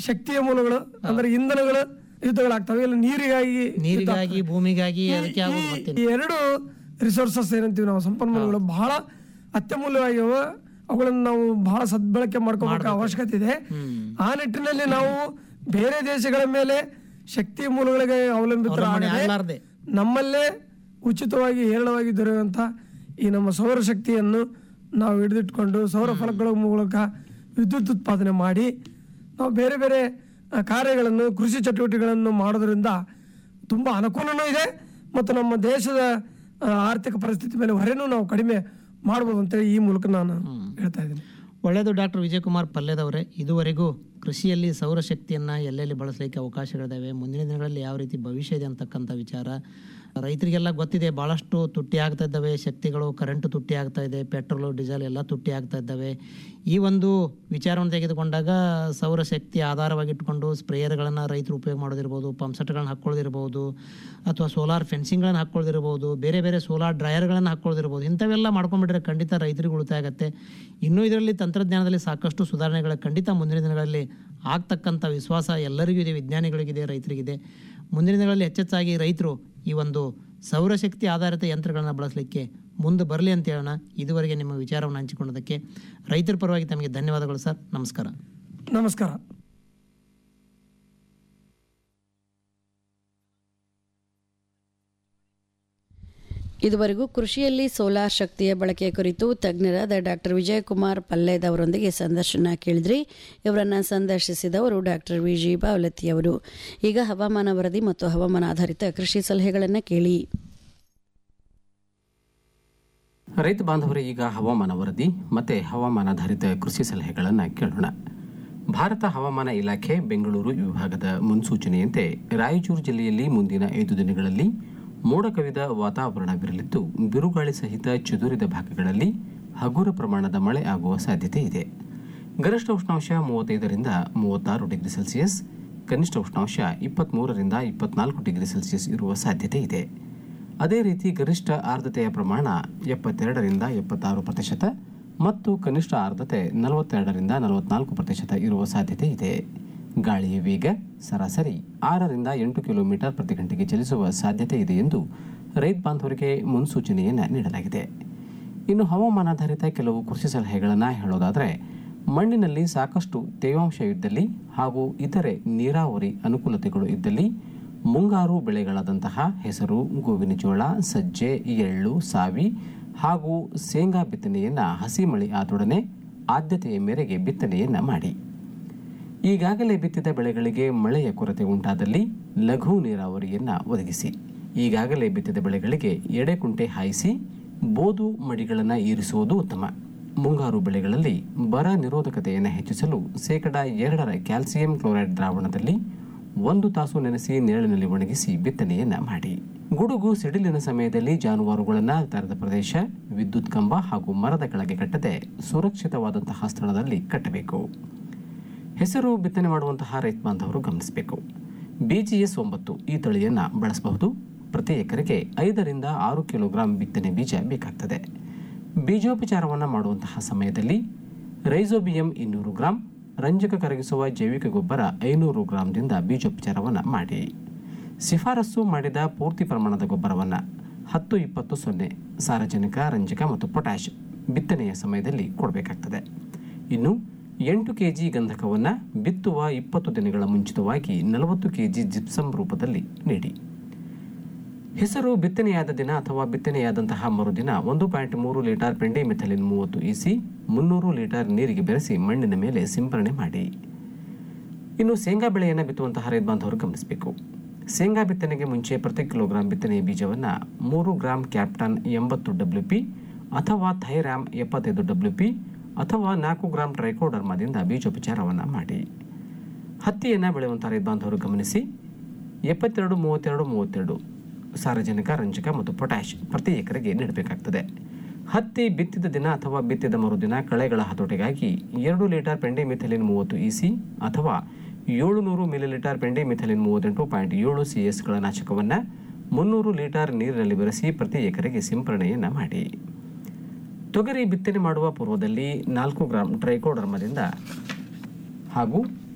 ಶಕ್ತಿಯ ಮೂಲಗಳು ಅಂದ್ರೆ ಇಂಧನಗಳು ಯುದ್ಧಗಳಾಗ್ತವೆ ಇಲ್ಲ ನೀರಿಗಾಗಿ ನೀರಿಗಾಗಿ ಭೂಮಿಗಾಗಿ ಅದಕ್ಕೆ ಆಗೋದು ಈ- ಮತ್ತೆ ಈ ಎರಡು ರಿಸೋರ್ಸಸ್ ಏನಂತೀವಿ ನಾವು ಸಂಪನ್ಮೂಲಗಳು ಬಹಳ ಅತ್ಯಮೂಲ್ಯವಾಗಿವ ಅವುಗಳನ್ನು ನಾವು ಬಹಳ ಸದ್ಬಳಕೆ ಮಾಡ್ಕೋಬೇಕು ಅವಶ್ಯಕತೆ ಇದೆ ಆ ನಿಟ್ಟಿನಲ್ಲಿ ನಾವು ಬೇರೆ ದೇಶಗಳ ಮೇಲೆ ಶಕ್ತಿ ಮೂಲಗಳಿಗೆ ಅವಲಂಬಿತರಾಗದೆ ಆಗ್ಲಾರ್ದೆ. ನಮ್ಮಲ್ಲೇ ಉಚಿತವಾಗಿ ಹೇರಳವಾಗಿ ದೊರೆಯುವಂಥ ಈ ನಮ್ಮ ಸೌರಶಕ್ತಿಯನ್ನು ನಾವು ಹಿಡಿದಿಟ್ಕೊಂಡು ಸೌರ ಫಲಕಗಳ ಮೂಲಕ ವಿದ್ಯುತ್ ಉತ್ಪಾದನೆ ಮಾಡಿ ನಾವು ಬೇರೆ ಬೇರೆ ಆ, ಕಾರ್ಯಗಳನ್ನು ಕೃಷಿ ಚಟುವಟಿಕೆಗಳನ್ನು ಮಾಡೋದ್ರಿಂದ ತುಂಬ ಅನುಕೂಲನೂ ಇದೆ ಮತ್ತು ನಮ್ಮ ದೇಶದ ಆ, ಆರ್ಥಿಕ ಪರಿಸ್ಥಿತಿ ಮೇಲೆ ಹೊರೆನೂ ನಾವು ಕಡಿಮೆ ಮಾಡ್ಬೋದು ಅಂತೇಳಿ ಈ ಮೂಲಕ ನಾನು ಹೇಳ್ತಾ ಇದ್ದೀನಿ ಒಳ್ಳೆಯದು ಡಾಕ್ಟರ್ ವಿಜಯಕುಮಾರ್ ಪಲ್ಲೆದವರೇ ಇದುವರೆಗೂ ಕೃಷಿಯಲ್ಲಿ ಸೌರಶಕ್ತಿಯನ್ನು ಎಲ್ಲೆಲ್ಲಿ ಬಳಸಲಿಕ್ಕೆ ಅವಕಾಶಗಳಿದ್ದಾವೆ ಮುಂದಿನ ದಿನಗಳಲ್ಲಿ ಯಾವ ರೀತಿ ಭವಿಷ್ಯ ಇದೆ ಅಂತಕ್ಕಂಥ ವಿಚಾರ ರೈತರಿಗೆಲ್ಲ ಗೊತ್ತಿದೆ ಭಾಳಷ್ಟು ತುಟ್ಟಿ ಆಗ್ತಾ ಇದ್ದಾವೆ ಶಕ್ತಿಗಳು ಕರೆಂಟ್ ತುಟ್ಟಿ ಆಗ್ತಾ ಇದೆ ಪೆಟ್ರೋಲು ಡೀಸೆಲ್ ಎಲ್ಲ ತುಟ್ಟಿ ಆಗ್ತಾ ಇದ್ದಾವೆ ಈ ಒಂದು ವಿಚಾರವನ್ನು ತೆಗೆದುಕೊಂಡಾಗ ಸೌರಶಕ್ತಿ ಆಧಾರವಾಗಿಟ್ಕೊಂಡು ಸ್ಪ್ರೇಯರ್ಗಳನ್ನು ರೈತರು ಉಪಯೋಗ ಮಾಡೋದಿರ್ಬೋದು ಪಂಪ್ಸೆಟ್ಗಳನ್ನ ಹಾಕ್ಕೊಳ್ಳೋದಿರ್ಬೋದು ಅಥವಾ ಸೋಲಾರ್ ಫೆನ್ಸಿಂಗ್ಗಳನ್ನು ಹಾಕ್ಕೊಳ್ಳೋದಿರ್ಬೋದು ಬೇರೆ ಬೇರೆ ಸೋಲಾರ್ ಡ್ರೈಯರ್ಗಳನ್ನು ಹಾಕ್ಕೊಳ್ಳೋದಿರ್ಬೋದು ಇಂಥವೆಲ್ಲ ಮಾಡ್ಕೊಂಡ್ಬಿಟ್ರೆ ಖಂಡಿತ ರೈತರಿಗೆ ಉಳಿತಾಯ ಆಗುತ್ತೆ ಇನ್ನೂ ಇದರಲ್ಲಿ ತಂತ್ರಜ್ಞಾನದಲ್ಲಿ ಸಾಕಷ್ಟು ಸುಧಾರಣೆಗಳ ಖಂಡಿತ ಮುಂದಿನ ದಿನಗಳಲ್ಲಿ ಆಗ್ತಕ್ಕಂಥ ವಿಶ್ವಾಸ ಎಲ್ಲರಿಗೂ ಇದೆ ವಿಜ್ಞಾನಿಗಳಿಗಿದೆ ರೈತರಿಗಿದೆ ಮುಂದಿನ ದಿನಗಳಲ್ಲಿ ಹೆಚ್ಚೆಚ್ಚಾಗಿ ರೈತರು ಈ ಒಂದು ಸೌರಶಕ್ತಿ ಆಧಾರಿತ ಯಂತ್ರಗಳನ್ನು ಬಳಸಲಿಕ್ಕೆ ಮುಂದೆ ಬರಲಿ ಅಂತ ಹೇಳೋಣ ಇದುವರೆಗೆ ನಿಮ್ಮ ವಿಚಾರವನ್ನು ಹಂಚಿಕೊಂಡದಕ್ಕೆ ರೈತರ ಪರವಾಗಿ ತಮಗೆ ಧನ್ಯವಾದಗಳು ಸರ್ ನಮಸ್ಕಾರ ನಮಸ್ಕಾರ ಇದುವರೆಗೂ ಕೃಷಿಯಲ್ಲಿ ಸೋಲಾರ್ ಶಕ್ತಿಯ ಬಳಕೆಯ ಕುರಿತು ತಜ್ಞರಾದ ಡಾಕ್ಟರ್ ವಿಜಯಕುಮಾರ್ ಪಲ್ಲೇದ್ ಅವರೊಂದಿಗೆ ಸಂದರ್ಶನ ಕೇಳಿದ್ರಿ ಇವರನ್ನು ಸಂದರ್ಶಿಸಿದವರು ಡಾಕ್ಟರ್ ವಿ ಜಿ ಬಾವಲತಿ ಅವರು ಈಗ ಹವಾಮಾನ ವರದಿ ಮತ್ತು ಹವಾಮಾನ ಆಧಾರಿತ ಕೃಷಿ ಸಲಹೆಗಳನ್ನು ಕೇಳಿ ರೈತ ಬಾಂಧವರೇ ಈಗ ಹವಾಮಾನ ವರದಿ ಮತ್ತೆ ಹವಾಮಾನಾಧಾರಿತ ಕೃಷಿ ಸಲಹೆಗಳನ್ನು ಕೇಳೋಣ ಭಾರತ ಹವಾಮಾನ ಇಲಾಖೆ ಬೆಂಗಳೂರು ವಿಭಾಗದ ಮುನ್ಸೂಚನೆಯಂತೆ ರಾಯಚೂರು ಜಿಲ್ಲೆಯಲ್ಲಿ ಮುಂದಿನ ಐದು ದಿನಗಳಲ್ಲಿ ಮೋಡ ಕವಿದ ವಾತಾವರಣವಿರಲಿದ್ದು ಬಿರುಗಾಳಿ ಸಹಿತ ಚದುರಿದ ಭಾಗಗಳಲ್ಲಿ ಹಗುರ ಪ್ರಮಾಣದ ಮಳೆ ಆಗುವ ಸಾಧ್ಯತೆ ಇದೆ ಗರಿಷ್ಠ ಉಷ್ಣಾಂಶ ಮೂವತ್ತೈದರಿಂದ ಮೂವತ್ತಾರು ಡಿಗ್ರಿ ಸೆಲ್ಸಿಯಸ್ ಕನಿಷ್ಠ ಉಷ್ಣಾಂಶ ಇಪ್ಪತ್ತ್ಮೂರರಿಂದ ಇಪ್ಪತ್ನಾಲ್ಕು ಡಿಗ್ರಿ ಸೆಲ್ಸಿಯಸ್ ಇರುವ ಸಾಧ್ಯತೆ ಇದೆ ಅದೇ ರೀತಿ ಗರಿಷ್ಠ ಆರ್ದ್ರತೆಯ ಪ್ರಮಾಣ ಎಪ್ಪತ್ತೆರಡರಿಂದ ಎಪ್ಪತ್ತಾರು ಪ್ರತಿಶತ ಮತ್ತು ಕನಿಷ್ಠ ಆರ್ದ್ರತೆ ನಲವತ್ತೆರಡರಿಂದ ನಲವತ್ನಾಲ್ಕು ಪ್ರತಿಶತ ಇರುವ ಸಾಧ್ಯತೆ ಇದೆ ಗಾಳಿಯ ವೇಗ ಸರಾಸರಿ ಆರರಿಂದ ಎಂಟು ಕಿಲೋಮೀಟರ್ ಪ್ರತಿ ಗಂಟೆಗೆ ಚಲಿಸುವ ಸಾಧ್ಯತೆ ಇದೆ ಎಂದು ರೈತ ಬಾಂಧವರಿಗೆ ಮುನ್ಸೂಚನೆಯನ್ನು ನೀಡಲಾಗಿದೆ ಇನ್ನು ಹವಾಮಾನಾಧಾರಿತ ಕೆಲವು ಕೃಷಿ ಸಲಹೆಗಳನ್ನು ಹೇಳೋದಾದರೆ ಮಣ್ಣಿನಲ್ಲಿ ಸಾಕಷ್ಟು ತೇವಾಂಶ ಇದ್ದಲ್ಲಿ ಹಾಗೂ ಇತರೆ ನೀರಾವರಿ ಅನುಕೂಲತೆಗಳು ಇದ್ದಲ್ಲಿ ಮುಂಗಾರು ಬೆಳೆಗಳಾದಂತಹ ಹೆಸರು ಗೋವಿನ ಜೋಳ ಸಜ್ಜೆ ಎಳ್ಳು ಸಾವಿ ಹಾಗೂ ಶೇಂಗಾ ಬಿತ್ತನೆಯನ್ನು ಹಸಿ ಮಳೆ ಆದೊಡನೆ ಆದ್ಯತೆಯ ಮೇರೆಗೆ ಬಿತ್ತನೆಯನ್ನು ಮಾಡಿ ಈಗಾಗಲೇ ಬಿತ್ತಿದ ಬೆಳೆಗಳಿಗೆ ಮಳೆಯ ಕೊರತೆ ಉಂಟಾದಲ್ಲಿ ಲಘು ನೀರಾವರಿಯನ್ನು ಒದಗಿಸಿ ಈಗಾಗಲೇ ಬಿತ್ತಿದ ಬೆಳೆಗಳಿಗೆ ಎಡೆಕುಂಟೆ ಹಾಯಿಸಿ ಬೋದು ಮಡಿಗಳನ್ನು ಇರಿಸುವುದು ಉತ್ತಮ ಮುಂಗಾರು ಬೆಳೆಗಳಲ್ಲಿ ಬರ ನಿರೋಧಕತೆಯನ್ನು ಹೆಚ್ಚಿಸಲು ಶೇಕಡ ಎರಡರ ಕ್ಯಾಲ್ಸಿಯಂ ಕ್ಲೋರೈಡ್ ದ್ರಾವಣದಲ್ಲಿ ಒಂದು ತಾಸು ನೆನೆಸಿ ನೆರಳಿನಲ್ಲಿ ಒಣಗಿಸಿ ಬಿತ್ತನೆಯನ್ನು ಮಾಡಿ ಗುಡುಗು ಸಿಡಿಲಿನ ಸಮಯದಲ್ಲಿ ಜಾನುವಾರುಗಳನ್ನು ತೆರೆದ ಪ್ರದೇಶ ವಿದ್ಯುತ್ ಕಂಬ ಹಾಗೂ ಮರದ ಕೆಳಗೆ ಕಟ್ಟದೆ ಸುರಕ್ಷಿತವಾದಂತಹ ಸ್ಥಳದಲ್ಲಿ ಕಟ್ಟಬೇಕು ಹೆಸರು ಬಿತ್ತನೆ ಮಾಡುವಂತಹ ರೈತ ಬಾಂಧವರು ಗಮನಿಸಬೇಕು ಬಿಜಿಎಸ್ ಒಂಬತ್ತು ಈ ತಳಿಯನ್ನು ಬಳಸಬಹುದು ಪ್ರತಿ ಎಕರೆಗೆ ಐದರಿಂದ ಆರು ಕಿಲೋಗ್ರಾಂ ಬಿತ್ತನೆ ಬೀಜ ಬೇಕಾಗ್ತದೆ ಬೀಜೋಪಚಾರವನ್ನು ಮಾಡುವಂತಹ ಸಮಯದಲ್ಲಿ ರೈಸೋಬಿಯಂ ಇನ್ನೂರು ಗ್ರಾಂ ರಂಜಕ ಕರಗಿಸುವ ಜೈವಿಕ ಗೊಬ್ಬರ ಐನೂರು ಗ್ರಾಂದಿಂದ ಬೀಜೋಪಚಾರವನ್ನು ಮಾಡಿ ಶಿಫಾರಸು ಮಾಡಿದ ಪೂರ್ತಿ ಪ್ರಮಾಣದ ಗೊಬ್ಬರವನ್ನು ಹತ್ತು ಇಪ್ಪತ್ತು ಸೊನ್ನೆ ಸಾರಜನಕ ರಂಜಕ ಮತ್ತು ಪೊಟ್ಯಾಷ್ ಬಿತ್ತನೆಯ ಸಮಯದಲ್ಲಿ ಕೊಡಬೇಕಾಗ್ತದೆ ಇನ್ನು ಎಂಟು ಕೆ ಜಿ ಗಂಧಕವನ್ನು ಬಿತ್ತುವ ಇಪ್ಪತ್ತು ದಿನಗಳ ಮುಂಚಿತವಾಗಿ ನಲವತ್ತು ಕೆ ಜಿ ಜಿಪ್ಸಮ್ ರೂಪದಲ್ಲಿ ನೀಡಿ ಹೆಸರು ಬಿತ್ತನೆಯಾದ ದಿನ ಅಥವಾ ಬಿತ್ತನೆಯಾದಂತಹ ಮರುದಿನ ಒಂದು ಪಾಯಿಂಟ್ ಮೂರು ಲೀಟರ್ ಪೆಂಡಿ ಮೆಥಲಿನ್ ಮೂವತ್ತು ಇಸಿ ಮುನ್ನೂರು ಲೀಟರ್ ನೀರಿಗೆ ಬೆರೆಸಿ ಮಣ್ಣಿನ ಮೇಲೆ ಸಿಂಪರಣೆ ಮಾಡಿ ಇನ್ನು ಶೇಂಗಾ ಬೆಳೆಯನ್ನು ಬಿತ್ತುವಂತಹ ರೈತ ಬಾಂಧವರು ಗಮನಿಸಬೇಕು ಶೇಂಗಾ ಬಿತ್ತನೆಗೆ ಮುಂಚೆ ಪ್ರತಿ ಕಿಲೋಗ್ರಾಂ ಬಿತ್ತನೆಯ ಬೀಜವನ್ನು ಮೂರು ಗ್ರಾಂ ಕ್ಯಾಪ್ಟನ್ ಎಂಬತ್ತು ಡಬ್ಲ್ಯೂ ಪಿ ಅಥವಾ ಥೈರಾಮ್ ಎಪ್ಪತ್ತೈದು ಡಬ್ಲ್ಯೂ ಪಿ ಅಥವಾ ನಾಲ್ಕು ಗ್ರಾಂ ಟ್ರೈಕೋಡರ್ಮಾದಿಂದ ಬೀಜೋಪಚಾರವನ್ನು ಮಾಡಿ ಹತ್ತಿಯನ್ನು ಬೆಳೆಯುವಂಥ ರೈತ ಬಾಂಧವರು ಗಮನಿಸಿ ಎಪ್ಪತ್ತೆರಡು ಮೂವತ್ತೆರಡು ಮೂವತ್ತೆರಡು ಸಾರಜನಕ ರಂಜಕ ಮತ್ತು ಪೊಟ್ಯಾಷ್ ಪ್ರತಿ ಎಕರೆಗೆ ನೀಡಬೇಕಾಗ್ತದೆ ಹತ್ತಿ ಬಿತ್ತಿದ ದಿನ ಅಥವಾ ಬಿತ್ತಿದ ಮರುದಿನ ಕಳೆಗಳ ಹತೋಟಿಗಾಗಿ ಎರಡು ಲೀಟರ್ ಪೆಂಡಿ ಮಿಥಲಿನ್ ಮೂವತ್ತು ಇಸಿ ಅಥವಾ ಏಳು ನೂರು ಮಿಲಿಲೀಟರ್ ಪೆಂಡಿ ಮಿಥಲಿನ್ ಮೂವತ್ತೆಂಟು ಪಾಯಿಂಟ್ ಏಳು ಸಿ ಎಸ್ಗಳ ನಾಶಕವನ್ನು ಮುನ್ನೂರು ಲೀಟರ್ ನೀರಿನಲ್ಲಿ ಬೆರೆಸಿ ಪ್ರತಿ ಎಕರೆಗೆ ಸಿಂಪರಣೆಯನ್ನು ಮಾಡಿ ತೊಗರಿ ಬಿತ್ತನೆ ಮಾಡುವ ಪೂರ್ವದಲ್ಲಿ ನಾಲ್ಕು ಗ್ರಾಂ ಟ್ರೈಕೋಡರ್ಮದಿಂದ ಹಾಗೂ